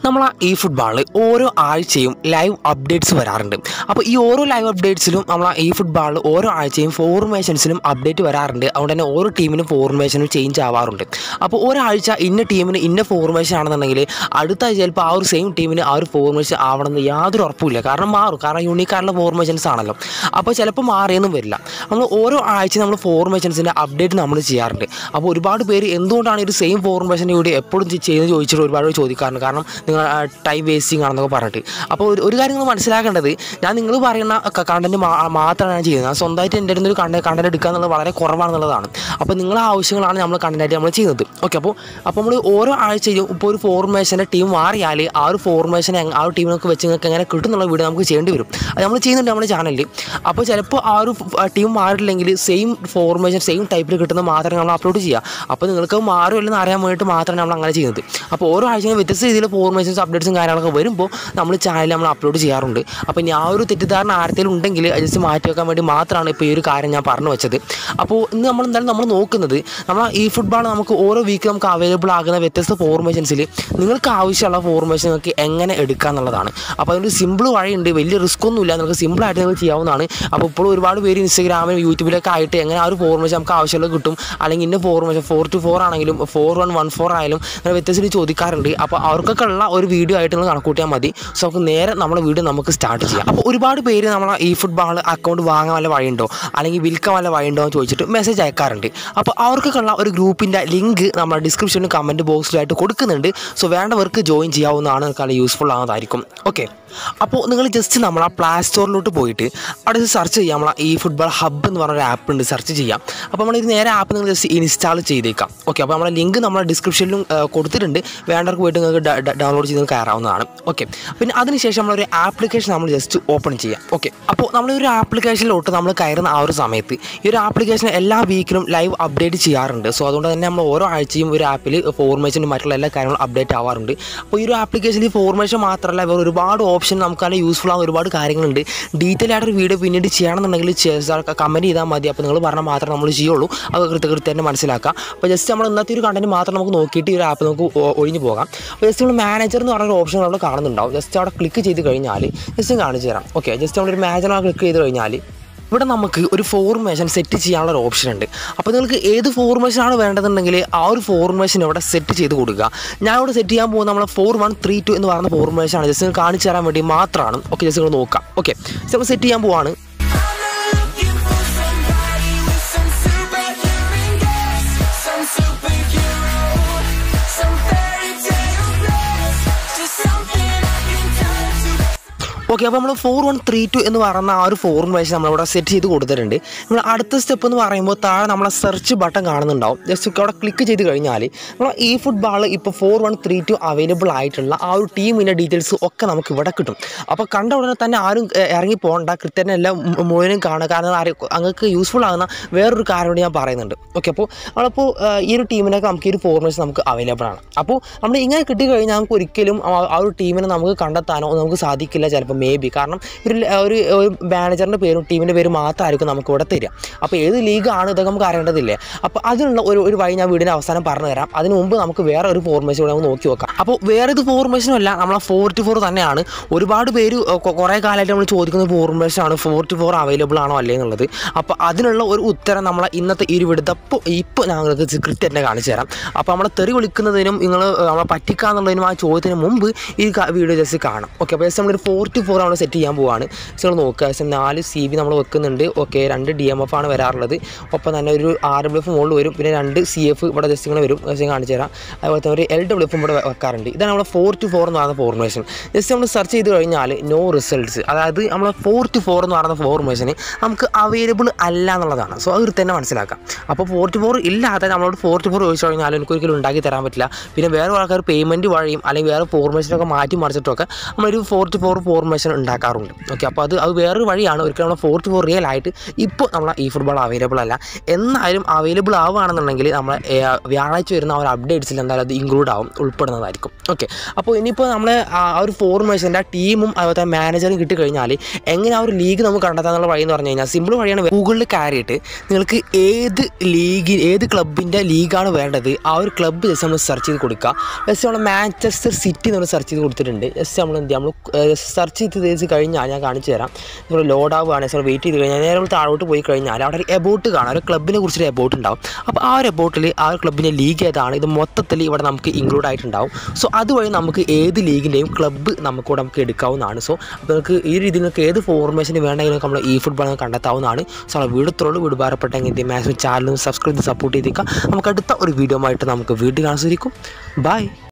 നമ്മൾ ഈ ഫുട്ബോളിൽ ഓരോ ആഴ്ചയും ലൈവ് അപ്ഡേറ്റ്സ് വരാറുണ്ട് അപ്പോൾ ഈ ഓരോ ലൈവ് അപ്ഡേറ്റ്സിലും നമ്മൾ ഈ ഫുട്ബോളിൽ ഓരോ ആഴ്ചയും ഫോർമേഷൻസിലും അപ്ഡേറ്റ് വരാറുണ്ട് അതുകൊണ്ട് തന്നെ ഓരോ ടീമിനും ഫോർമേഷനും ചേഞ്ച് ആവാറുണ്ട് അപ്പോൾ ഒരാഴ്ച ഇന്ന ടീമിന് ഇന്ന ഫോർമേഷൻ ആണെന്നുണ്ടെങ്കിൽ അടുത്ത ആഴ്ച ചിലപ്പോൾ ആ ഒരു സെയിം ടീമിന് ആ ഒരു ഫോർമേഷൻ ആവണമെന്ന് യാതൊരു ഉറപ്പുമില്ല കാരണം മാറും കാരണം യൂണീക്ക് ആയിട്ടുള്ള ഫോർമേഷൻസ് ആണല്ലോ അപ്പോൾ ചിലപ്പോൾ മാറിയൊന്നും വരില്ല നമ്മൾ ഓരോ ആഴ്ച നമ്മൾ ഫോർമേഷൻസിൻ്റെ അപ്ഡേറ്റ് നമ്മൾ ചെയ്യാറുണ്ട് അപ്പോൾ ഒരുപാട് പേര് എന്തുകൊണ്ടാണ് ഈ ഒരു സെയിം ഫോർമേഷൻ കൂടി എപ്പോഴും ചെയ്യുന്നത് ചോദിച്ചിട്ട് ഒരുപാട് പേര് ചോദിക്കാറുണ്ട് കാരണം നിങ്ങൾ ടൈം വേസ്റ്റിംഗ് ആണെന്നൊക്കെ പറഞ്ഞിട്ട് അപ്പോൾ ഒരു ഒരു കാര്യം നിങ്ങൾ മനസ്സിലാക്കേണ്ടത് ഞാൻ നിങ്ങൾ പറയുന്ന കണ്ടന്റ് മാത്രമാണ് ഞാൻ ചെയ്യുന്നത് ഞാൻ സ്വന്തമായിട്ട് എൻ്റെ അടുത്ത് ഒരു കണ്ടന്റ് കണ്ടന്റ് എടുക്കുക എന്നുള്ളത് വളരെ കുറവാണെന്നുള്ളതാണ് അപ്പോൾ നിങ്ങളെ ആവശ്യങ്ങളാണ് നമ്മൾ കണ്ടന്റായിട്ട് നമ്മൾ ചെയ്യുന്നത് ഓക്കെ അപ്പോൾ അപ്പോൾ നമ്മൾ ഓരോ ആഴ്ചയും ഇപ്പോൾ ഒരു ഫോർമേഷൻ്റെ ടീം മാറിയാൽ ആ ഒരു ഫോർമേഷൻ ആ ഒരു ടീമിനൊക്കെ വെച്ച് നിങ്ങൾക്ക് എങ്ങനെ കിട്ടും എന്നുള്ള വീഡിയോ നമുക്ക് ചെയ്യേണ്ടി വരും അത് നമ്മൾ ചെയ്യുന്നുണ്ട് നമ്മുടെ ചാനലിൽ അപ്പോൾ ചിലപ്പോൾ ആ ഒരു ടീം മാറിയില്ലെങ്കിൽ സെയിം ഫോർമേഷൻ സെയിം ടൈപ്പിൽ കിട്ടുന്ന മാത്രമേ നമ്മൾ അപ്ലോഡ് ചെയ്യുക അപ്പോൾ നിങ്ങൾക്ക് മാറുമല്ലെന്ന് അറിയാൻ വേണ്ടിയിട്ട് മാത്രമാണ് നമ്മൾ അങ്ങനെ ചെയ്യുന്നത് അപ്പോൾ ഓരോ ആഴ്ചയും വ്യത്യസ്ത രീതിയിൽ ഫോർമേഷൻസ് അപ്ഡേറ്റ്സും കാര്യങ്ങളൊക്കെ വരുമ്പോൾ നമ്മൾ ചാനലിൽ നമ്മൾ അപ്ലോഡ് ചെയ്യാറുണ്ട് അപ്പോൾ ഇനി ആ ഒരു തെറ്റിദ്ധാരണ ആർക്കെങ്കിലും ഉണ്ടെങ്കിൽ ജസ്റ്റ് മാറ്റി വെക്കാൻ വേണ്ടി മാത്രമാണ് ഇപ്പോൾ ഈ ഒരു കാര്യം ഞാൻ പറഞ്ഞു വെച്ചത് അപ്പോൾ ഇന്ന് നമ്മൾ എന്തായാലും നമ്മൾ നോക്കുന്നത് നമ്മൾ ഈ ഫുട്ബോൾ നമുക്ക് ഓരോ വീക്ക് നമുക്ക് അവൈലബിൾ ആകുന്ന വ്യത്യസ്ത ഫോർമേഷൻസിൽ നിങ്ങൾക്ക് ആവശ്യമുള്ള ഫോർമേഷൻ നിങ്ങൾക്ക് എങ്ങനെ എടുക്കുക എന്നുള്ളതാണ് അപ്പോൾ അതിനൊരു സിമ്പിൾ വഴിയുണ്ട് വലിയ റിസ്ക് ഒന്നുമില്ല നിങ്ങൾക്ക് സിമ്പിളായിട്ട് നിങ്ങൾക്ക് ചെയ്യാവുന്നതാണ് അപ്പോൾ ഇപ്പോൾ ഒരുപാട് പേര് ഇൻസ്റ്റാഗ്രാമിലും യൂട്യൂബിലൊക്കെ ആയിട്ട് എങ്ങനെ ആ ഒരു ഫോർമേഷൻ നമുക്ക് ആവശ്യമുള്ളത് കിട്ടും അല്ലെങ്കിൽ ഇന്ന ഫോർമേഷൻ ഫോർ ടു ഫോർ ആണെങ്കിലും ഫോർ വൺ വൺ ഫോർ ആയാലും അങ്ങനെ വ്യത്യസ്ത ചോദിക്കാറുണ്ട് അപ്പോൾ അവർക്കൊക്കെ ഉള്ള ഒരു വീഡിയോ ആയിട്ട് നിങ്ങൾ കണക്കൂട്ടിയാൽ മതി സോ നമുക്ക് നേരെ നമ്മുടെ വീഡിയോ നമുക്ക് സ്റ്റാർട്ട് ചെയ്യാം അപ്പോൾ ഒരുപാട് പേര് നമ്മളെ ഈ ഫുട്ബോൾ അക്കൗണ്ട് വാങ്ങാൻ വല്ല വഴിയുണ്ടോ അല്ലെങ്കിൽ വിൽക്കാൻ വല്ല വഴിയുണ്ടോ എന്ന് ചോദിച്ചിട്ട് മെസ്സേജ് അയക്കാറുണ്ട് അപ്പോൾ അവർക്കൊക്കെ ഉള്ള ഒരു ഗ്രൂപ്പിൻ്റെ ലിങ്ക് നമ്മുടെ ഡിസ്ക്രിപ്ഷനിലും കമൻറ്റ് ബോക്സിലായിട്ട് കൊടുക്കുന്നുണ്ട് സോ വേണ്ടവർക്ക് ജോയിൻ ചെയ്യാവുന്നതാണ് നിങ്ങൾക്ക് യൂസ്ഫുൾ ആവുന്നതായിരിക്കും ഓക്കെ അപ്പോൾ നിങ്ങൾ ജസ്റ്റ് നമ്മൾ ആ പ്ലേ സ്റ്റോറിലോട്ട് പോയിട്ട് അവിടെ സെർച്ച് ചെയ്യാം നമ്മൾ ഈ ഫുട്ബോൾ ഹബ്ബ് എന്ന് പറഞ്ഞൊരു ആപ്പ് ഉണ്ട് സെർച്ച് ചെയ്യാം അപ്പോൾ നമ്മൾ ഇത് നേരെ ആപ്പ് നിങ്ങൾ ജസ്റ്റ് ഇൻസ്റ്റാൾ ചെയ്തേക്കാം ഓക്കെ അപ്പോൾ നമ്മുടെ ലിങ്ക് നമ്മുടെ ഡിസ്ക്രിപ്ഷനിലും കൊടുത്തിട്ടുണ്ട് വേണ്ടവർക്ക് പോയിട്ട് നിങ്ങൾക്ക് ഡൗൺലോഡ് ചെയ്ത് കയറാവുന്നതാണ് ഓക്കെ പിന്നെ അതിനുശേഷം നമ്മളൊരു ആപ്ലിക്കേഷൻ നമ്മൾ ജസ്റ്റ് ഓപ്പൺ ചെയ്യാം ഓക്കെ അപ്പോൾ നമ്മളൊരു ആപ്ലിക്കേഷനിലോട്ട് നമ്മൾ കയറുന്ന ആ ഒരു സമയത്ത് ഈ ഒരു ആപ്ലിക്കേഷൻ എല്ലാ വീക്കിലും ലൈവ് അപ്ഡേറ്റ് ചെയ്യാറുണ്ട് സോ അതുകൊണ്ട് തന്നെ നമ്മൾ ഓരോ ആഴ്ചയും ഒരു ആപ്പിൽ ഫോർമേഷനും മറ്റുള്ള എല്ലാ കാര്യങ്ങളും അപ്ഡേറ്റ് ആവാറുണ്ട് അപ്പോൾ ഈ ഒരു ആപ്ലിക്കേഷനിൽ ഫോർമേഷൻ മാത്രമല്ല വേറെ ഒരുപാട് ഓപ്ഷൻ നമുക്ക് അതിൽ യൂസ്ഫുൾ ആകുന്ന ഒരുപാട് കാര്യങ്ങളുണ്ട് ഡീറ്റെയിൽ ആയിട്ടൊരു വീഡിയോ പിന്നീട് ചെയ്യണമെന്നുണ്ടെങ്കിൽ കമൻറ്റ് ചെയ്താൽ മതി അപ്പോൾ നിങ്ങൾ പറഞ്ഞാൽ മാത്രമേ നമ്മൾ ചെയ്യുള്ളൂ അത് കൃത്യ കൃത്യമായിട്ട് മനസ്സിലാക്കാം അപ്പോൾ ജസ്റ്റ് നമ്മൾ ഇന്നത്തെ ഒരു കണ്ടന്റ് മാത്രം നമുക്ക് നോക്കിയിട്ട് ഈ ഒരു ആപ്പ് നമുക്ക് ഒ- ഒഴിഞ്ഞു പോകാം അപ്പോൾ ജസ്റ്റ് നമ്മൾ മാനേജർ എന്ന് പറഞ്ഞൊരു ഓപ്ഷൻ അവിടെ കാണുന്നുണ്ടാവും ജസ്റ്റ് അവിടെ ക്ലിക്ക് ചെയ്ത് കഴിഞ്ഞാൽ ജസ്റ്റ് കാണിച്ചു തരാം ഓക്കെ ജസ്റ്റ് നമ്മളൊരു മാനേജർ ക്ലിക്ക് ചെയ്ത് കഴിഞ്ഞാൽ ഇവിടെ നമുക്ക് ഒരു ഫോർമേഷൻ സെറ്റ് ചെയ്യാനുള്ള ഒരു ഓപ്ഷൻ ഉണ്ട് അപ്പോൾ നിങ്ങൾക്ക് ഏത് ഫോർമേഷനാണ് വേണ്ടതെന്നുണ്ടെങ്കിൽ ആ ഒരു ഫോർമേഷൻ ഇവിടെ സെറ്റ് ചെയ്ത് കൊടുക്കുക ഞാൻ ഇവിടെ സെറ്റ് ചെയ്യാൻ പോകുന്ന നമ്മളെ ഫോർ വൺ ത്രീ ടു എന്ന് പറയുന്ന ഫോർമേഷനാണ് ജസ്റ്റ് നിങ്ങൾക്ക് കാണിച്ചു തരാൻ വേണ്ടി മാത്രമാണ് ഓക്കെ ജസ്റ്റ് നിങ്ങൾ നോക്കാം ഓക്കെ നമ്മൾ സെറ്റ് ചെയ്യാൻ പോവാണ് looking for somebody with some superhuman gifts, some superhero, some fairy tale bliss, just something I can turn to. Okay അപ്പോൾ നമ്മൾ ഫോർ വൺ ത്രീ ടു എന്ന് പറയുന്ന ആ ഒരു ഫോർമേഷൻ നമ്മളിവിടെ സെറ്റ് ചെയ്ത് കൊടുത്തിട്ടുണ്ട് നമ്മൾ അടുത്ത സ്റ്റെപ്പ് എന്ന് പറയുമ്പോൾ താഴെ നമ്മളെ സെർച്ച് ബട്ടൺ കാണുന്നുണ്ടാവും ജസ്റ്റ് അവിടെ ക്ലിക്ക് ചെയ്ത് കഴിഞ്ഞാൽ നമ്മൾ ഈ ഫുട്ബോൾ ഇപ്പോൾ four one three two available ആയിട്ടുള്ള ആ ഒരു ടീമിൻ്റെ ഡീറ്റെയിൽസ് ഒക്കെ നമുക്ക് ഇവിടെ കിട്ടും അപ്പോൾ കണ്ട ഉടനെ തന്നെ ആരും എ, ഇറങ്ങി പോകണ്ട കൃത്യനെ എല്ലാം മു- മുഴുവനും കാണുക കാരണം ആരും അങ്ങക്ക് യൂസ്ഫുൾ ആകുന്ന വേറൊരു കാര്യം കൂടി ഞാൻ പറയുന്നുണ്ട് ഓക്കെ അപ്പോൾ നമ്മളിപ്പോൾ ആ, ഈ ഒരു ടീമിനൊക്കെ നമുക്ക് ഈ ഒരു ഫോർമേഷൻ നമുക്ക് അവൈലബിൾ ആണ് അപ്പോൾ നമ്മൾ ഇങ്ങനെ കിട്ടി കഴിഞ്ഞാൽ നമുക്ക് ഒരിക്കലും ആ ആ ഒരു ടീമിനെ നമുക്ക് കണ്ടെത്താനോ നമുക്ക് സാധിക്കില്ല ചിലപ്പോൾ മേ ബി കാരണം ഒരു ല- ഒരു ഒരു മാനേജറിൻ്റെ പേരും ടീമിൻ്റെ പേരും മാത്രമായിരിക്കും നമുക്ക് ഇവിടെ തരിക അപ്പോൾ ഏത് ലീഗാണ് ഇതൊക്കെ നമുക്ക് അറിയേണ്ടതില്ലേ അപ്പോൾ അതിനുള്ള ഒരു ഒരു വഴി ഞാൻ വീടിൻ്റെ അവസാനം പറഞ്ഞു തരാം അതിന് മുമ്പ് നമുക്ക് വേറെ ഒരു ഫോർമേഷൻ കൂടെ നമുക്ക് നോക്കി നോക്കാം അപ്പോൾ വേറെ ഇത് ഫോർമേഷനും അല്ല നമ്മളെ ഫോർട്ടി ഫോർ തന്നെയാണ് ഒരുപാട് പേര് ഏഹ്, കൊ- കുറേ കാലമായിട്ട് നമ്മൾ ചോദിക്കുന്ന ഫോർമേഷനാണ് ഫോർട്ടി ഫോർ അവൈലബിൾ ആണോ അല്ലേ എന്നുള്ളത് അപ്പോൾ അതിനുള്ള ഒരു ഉത്തരം നമ്മളെ ഇന്നത്തെ ഈ ഒരു വിടുത്ത ഇപ്പോൾ ഇപ്പോൾ ഞങ്ങൾക്ക് കൃത്യം തന്നെ കാണിച്ചു തരാം അപ്പോൾ നമ്മളെ തെറി വിളിക്കുന്നതിനും നിങ്ങൾ നമ്മളെ പറ്റിക്കാന്നുള്ളതിനും ആ ചോദ്യത്തിന് മുമ്പ് ഈ വീഡിയോ ജസ്റ്റ് കാണാം ഓക്കെ അപ്പോൾ ജസ്റ്റ് നമ്മളൊരു ഫോർട്ടി ഫോർ നമ്മൾ സെറ്റ് ചെയ്യാൻ പോവാണ് ജസ്റ്റ് നിങ്ങൾ നോക്കുക ജസ്റ്റ് നാല് സി ബി നമ്മൾ വെക്കുന്നുണ്ട് ഓക്കെ രണ്ട് ഡി എം എഫ് ആണ് വരാറുള്ളത് ഒപ്പം തന്നെ ഒരു ആർ ഡബ്ല്യു എഫ് മുകളിൽ വരും പിന്നെ രണ്ട് സി എഫ് ഇവിടെ ജസ്റ്റ് ഇങ്ങനെ വരും ജസ്റ്റ് കാണിച്ചു തരാം അതുപോലെ തന്നെ ഒരു എൽ ഡബ്ല്യു എഫും ഇവിടെ വെക്കാറുണ്ട് ഇതാണ് നമ്മൾ ഫോർ ടു ഫോർ എന്ന് പറയുന്ന ഫോർമേഷൻ ജസ്റ്റ് നമ്മൾ സെർച്ച് ചെയ്ത് കഴിഞ്ഞാൽ നോ റിസൾട്ട്സ് അതായത് നമ്മൾ ഫോർ ടു ഫോർ എന്ന് പറയുന്ന ഫോർമേഷന് നമുക്ക് അവൈലബിൾ അല്ല എന്നുള്ളതാണ് സോ അത് തന്നെ മനസ്സിലാക്കാം അപ്പോൾ ഫോർ ടു ഫോർ ഇല്ലാതെ നമ്മളോട് ഫോർ ടു ഫോർ ചോദിച്ചു കഴിഞ്ഞാൽ എനിക്ക് ഒരിക്കലും ഉണ്ടാക്കി തരാൻ പറ്റില്ല പിന്നെ വേറെ ആൾക്കാർ പേയ്മെൻറ്റ് വഴിയും അല്ലെങ്കിൽ വേറെ ഫോർമേഷനൊക്കെ മാറ്റി മറിച്ചിട്ടൊക്കെ നമ്മളൊരു four two four formation formation ഉണ്ടാക്കാറുണ്ട് ഓക്കെ അപ്പോൾ അത് അത് വേറൊരു വഴിയാണ് ഒരിക്കലും നമ്മൾ ഫോർ ടു ഫോർ റിയൽ ആയിട്ട് ഇപ്പോൾ നമ്മളെ ഈ ഫുട്ബോൾ അവൈലബിൾ അല്ല എന്നാലും അവൈലബിൾ ആവുകയാണെന്നുണ്ടെങ്കിൽ നമ്മൾ വ്യാഴാഴ്ച വരുന്ന ആ ഒരു അപ്ഡേറ്റ്സിൽ എന്തായാലും അത് ഇൻക്ലൂഡ് ആവും ഉൾപ്പെടുന്നതായിരിക്കും ഓക്കെ അപ്പോൾ ഇനിയിപ്പോൾ നമ്മൾ ആ ഒരു ഫോർമേഷൻ്റെ ആ ടീമും അതുപോലെ മാനേജറും കിട്ടിക്കഴിഞ്ഞാൽ എങ്ങനെ ആ ഒരു ലീഗ് നമുക്ക് കണ്ടെത്താന്നുള്ള വഴി എന്ന് പറഞ്ഞു കഴിഞ്ഞാൽ സിമ്പിൾ വഴിയാണ് ഗൂഗിളിൽ കയറിയിട്ട് നിങ്ങൾക്ക് ഏത് ലീഗ് ഏത് ക്ലബിൻ്റെ ലീഗാണ് വേണ്ടത് ആ ഒരു ക്ലബ്ബ് ജസ്റ്റ് നമ്മൾ സെർച്ച് ചെയ്ത് കൊടുക്കുക ജസ്റ്റ് നമ്മൾ മാഞ്ചസ്റ്റർ സിറ്റി നമ്മൾ സെർച്ച് ചെയ്ത് കൊടുത്തിട്ടുണ്ട് ജസ്റ്റ് നമ്മൾ എന്ത് ചെയ്യാം നമ്മൾ സെർച്ച് ചെയ്ത് ചെയ്ത് കഴിഞ്ഞാൽ ഞാൻ കാണിച്ചു തരാം നമ്മൾ ലോഡ് ആവുകയാണ് നമ്മൾ വെയിറ്റ് ചെയ്ത് കഴിഞ്ഞാൽ നേരെ നമ്മൾ താഴോട്ട് പോയി കഴിഞ്ഞാൽ അവിടെ ഒരു എബോട്ട് കാണാം ഒരു ക്ലബിനെ കുറിച്ചൊരു എബോട്ട് ഉണ്ടാവും അപ്പോൾ ആ ഒരു എബോട്ടിൽ ആ ഒരു ക്ലബിൻ്റെ ലീഗ് ഏതാണ് ഇത് മൊത്തത്തിൽ ഇവിടെ നമുക്ക് ഇൻക്ലൂഡ് ആയിട്ടുണ്ടാവും സോ അതുവഴി നമുക്ക് ഏത് ലീഗിൻ്റെയും ക്ലബ്ബ് നമുക്ക് ഇവിടെ നമുക്ക് എടുക്കാവുന്നതാണ് സോ അപ്പോൾ നിങ്ങൾക്ക് ഈ രീതിയിൽ നിങ്ങൾക്ക് ഏത് ഫോർമേഷന് വേണമെങ്കിലും നമ്മൾ ഈ ഫുട്ബോൾ നമുക്ക് കണ്ടെത്താവുന്നതാണ് സോ നമ്മൾ വീട് ഇത്രയുള്ളൂ വീട് ഭാരപ്പെട്ടെങ്കിൽ മാക്സിമം ചാനലും സബ്സ്ക്രൈബ് ചെയ്ത് സപ്പോർട്ട് ചെയ്തേക്കാം നമുക്ക് അടുത്ത ഒരു വീഡിയോ ആയിട്ട് നമുക്ക് വീഡിയോ കാണാൻ സാധിക്കും ബൈ